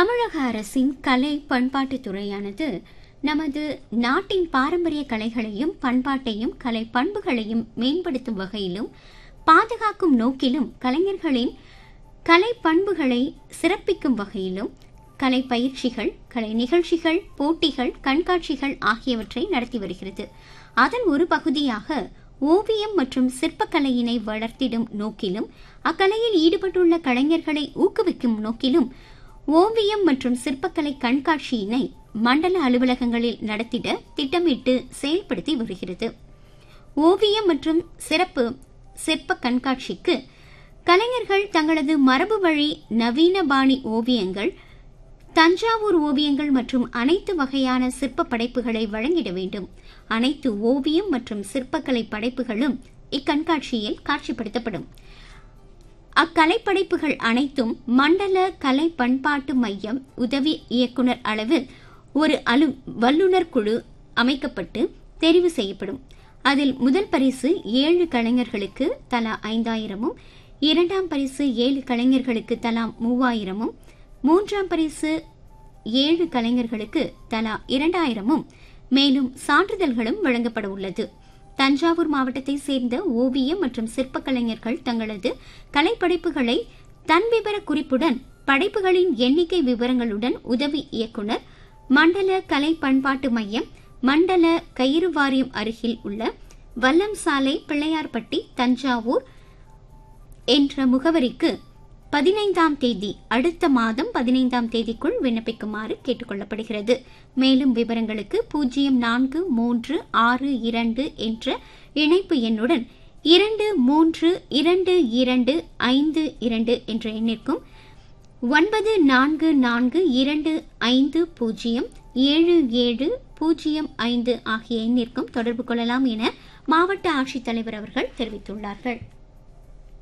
தமிழக அரசின் கலை பண்பாட்டுத் துறையானது நமது நாட்டின் பாரம்பரிய கலைகளையும் பண்பாட்டையும் கலை பண்புகளையும் மேம்படுத்தும் வகையிலும் பாதுகாக்கும் நோக்கிலும் கலைஞர்களின் கலை பண்புகளை சிறப்பிக்கும் வகையிலும் கலை பயிற்சிகள் கலை நிகழ்ச்சிகள் போட்டிகள் கண்காட்சிகள் ஆகியவற்றை நடத்தி வருகிறது அதன் ஒரு பகுதியாக ஓவியம் மற்றும் சிற்பக்கலையினை வளர்த்திடும் நோக்கிலும் அக்கலையில் ஈடுபட்டுள்ள கலைஞர்களை ஊக்குவிக்கும் நோக்கிலும் ஓவியம் மற்றும் சிற்பக்கலை கண்காட்சியினை மண்டல அலுவலகங்களில் நடத்திட திட்டமிட்டு செயல்படுத்தி வருகிறது ஓவியம் மற்றும் சிறப்பு சிற்ப கண்காட்சிக்கு கலைஞர்கள் தங்களது மரபு வழி நவீன பாணி ஓவியங்கள் தஞ்சாவூர் ஓவியங்கள் மற்றும் அனைத்து வகையான சிற்ப படைப்புகளை வழங்கிட வேண்டும் அனைத்து ஓவியம் மற்றும் சிற்பக்கலை படைப்புகளும் இக்கண்காட்சியில் காட்சிப்படுத்தப்படும் அக்கலைப்படைப்புகள் அனைத்தும் மண்டல கலை பண்பாட்டு மையம் உதவி இயக்குனர் அளவில் ஒரு அலு வல்லுநர் குழு அமைக்கப்பட்டு தெரிவு செய்யப்படும் அதில் முதல் பரிசு ஏழு கலைஞர்களுக்கு தலா ஐந்தாயிரமும் இரண்டாம் பரிசு ஏழு கலைஞர்களுக்கு தலா மூவாயிரமும் மூன்றாம் பரிசு ஏழு கலைஞர்களுக்கு தலா இரண்டாயிரமும் மேலும் சான்றிதழ்களும் வழங்கப்பட உள்ளது தஞ்சாவூர் மாவட்டத்தை சேர்ந்த ஓவியம் மற்றும் சிற்ப கலைஞர்கள் தங்களது கலைப்படைப்புகளை தன் விவர குறிப்புடன் படைப்புகளின் எண்ணிக்கை விவரங்களுடன் உதவி இயக்குனர் மண்டல கலை பண்பாட்டு மையம் மண்டல கயிறு வாரியம் அருகில் உள்ள வல்லம் சாலை பிள்ளையார்பட்டி தஞ்சாவூர் என்ற முகவரிக்கு பதினைந்தாம் தேதி அடுத்த மாதம் பதினைந்தாம் தேதிக்குள் விண்ணப்பிக்குமாறு கேட்டுக்கொள்ளப்படுகிறது மேலும் விவரங்களுக்கு பூஜ்ஜியம் நான்கு மூன்று ஆறு இரண்டு என்ற இணைப்பு எண்ணுடன் இரண்டு மூன்று இரண்டு இரண்டு ஐந்து இரண்டு என்ற எண்ணிற்கும் ஒன்பது நான்கு நான்கு இரண்டு ஐந்து பூஜ்ஜியம் ஏழு ஏழு பூஜ்ஜியம் ஐந்து ஆகிய எண்ணிற்கும் தொடர்பு கொள்ளலாம் என மாவட்ட ஆட்சித்தலைவர் அவர்கள் தெரிவித்துள்ளார்கள்